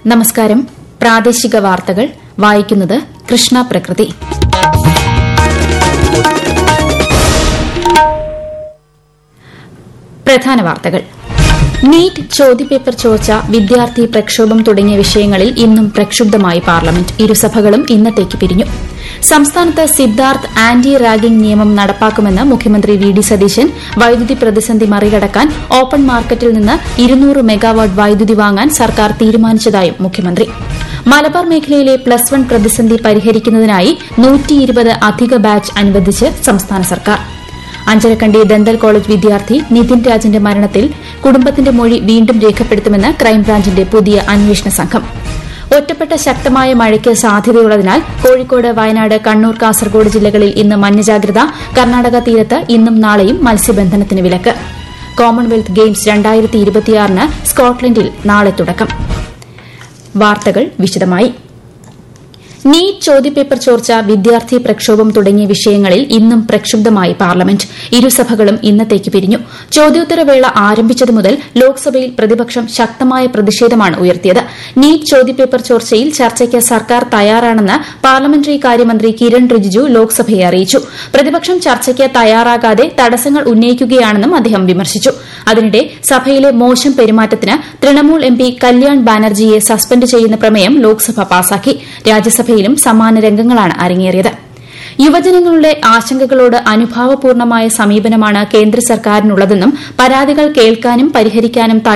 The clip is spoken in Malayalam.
നമസ്കാരം പ്രാദേശിക വാർത്തകൾ വായിക്കുന്നത് കൃഷ്ണ പ്രകൃതി പ്രധാന വാർത്തകൾ നീറ്റ് ചോദ്യപേപ്പർ ചോർച്ച വിദ്യാർത്ഥി പ്രക്ഷോഭം തുടങ്ങിയ വിഷയങ്ങളിൽ ഇന്നും പ്രക്ഷുബ്ധമായി പാർലമെന്റ് ഇരുസഭകളും ഇന്നത്തേക്ക് പിരിഞ്ഞു സംസ്ഥാനത്ത് സിദ്ധാർത്ഥ് ആന്റി റാഗിംഗ് നിയമം നടപ്പാക്കുമെന്ന് മുഖ്യമന്ത്രി വി ഡി സതീശൻ വൈദ്യുതി പ്രതിസന്ധി മറികടക്കാൻ ഓപ്പൺ മാർക്കറ്റിൽ നിന്ന് ഇരുന്നൂറ് മെഗാവാട്ട് വൈദ്യുതി വാങ്ങാൻ സർക്കാർ തീരുമാനിച്ചതായും മുഖ്യമന്ത്രി മലബാർ മേഖലയിലെ പ്ലസ് വൺ പ്രതിസന്ധി പരിഹരിക്കുന്നതിനായി അധിക ബാച്ച് അനുവദിച്ച് സംസ്ഥാന സർക്കാർ അഞ്ചരക്കണ്ടി ദന്തൽ കോളേജ് വിദ്യാർത്ഥി നിതിൻ രാജിന്റെ മരണത്തിൽ കുടുംബത്തിന്റെ മൊഴി വീണ്ടും രേഖപ്പെടുത്തുമെന്ന് ക്രൈംബ്രാഞ്ചിന്റെ പുതിയ അന്വേഷണ സംഘം ഒറ്റപ്പെട്ട ശക്തമായ മഴയ്ക്ക് സാധ്യതയുള്ളതിനാൽ കോഴിക്കോട് വയനാട് കണ്ണൂർ കാസർഗോഡ് ജില്ലകളിൽ ഇന്ന് മഞ്ഞജാഗ്രത കർണാടക തീരത്ത് ഇന്നും നാളെയും മത്സ്യബന്ധനത്തിന് വിലക്ക് കോമൺവെൽത്ത് ഗെയിംസ് രണ്ടായിരത്തി ഇരുപത്തിയാറിന് സ്കോട്ട്ലൻഡിൽ നാളെ തുടക്കം വാർത്തകൾ വിശദമായി നീറ്റ് ചോദ്യപേപ്പർ ചോർച്ച വിദ്യാർത്ഥി പ്രക്ഷോഭം തുടങ്ങിയ വിഷയങ്ങളിൽ ഇന്നും പ്രക്ഷുബ്ധമായി പാർലമെന്റ് ഇരുസഭകളും ഇന്നത്തേക്ക് പിരിഞ്ഞു ചോദ്യോത്തരവേള ആരംഭിച്ചതു മുതൽ ലോക്സഭയിൽ പ്രതിപക്ഷം ശക്തമായ പ്രതിഷേധമാണ് ഉയർത്തിയത് നീറ്റ് ചോദ്യപേപ്പർ ചോർച്ചയിൽ ചർച്ചയ്ക്ക് സർക്കാർ തയ്യാറാണെന്ന് പാർലമെന്ററി കാര്യമന്ത്രി കിരൺ റിജിജു ലോക്സഭയെ അറിയിച്ചു പ്രതിപക്ഷം ചർച്ചയ്ക്ക് തയ്യാറാകാതെ തടസ്സങ്ങൾ ഉന്നയിക്കുകയാണെന്നും അദ്ദേഹം വിമർശിച്ചു അതിനിടെ സഭയിലെ മോശം പെരുമാറ്റത്തിന് തൃണമൂൽ എം പി കല്യാൺ ബാനർജിയെ സസ്പെൻഡ് ചെയ്യുന്ന പ്രമേയം ലോക്സഭ പാസാക്കി രാജ്യസഭയിലും സമാന രംഗങ്ങളാണ് അരങ്ങേറിയത് യുവജനങ്ങളുടെ ആശങ്കകളോട് അനുഭാവപൂർണമായ സമീപനമാണ് കേന്ദ്ര സർക്കാരിനുള്ളതെന്നും പരാതികൾ കേൾക്കാനും പരിഹരിക്കാനും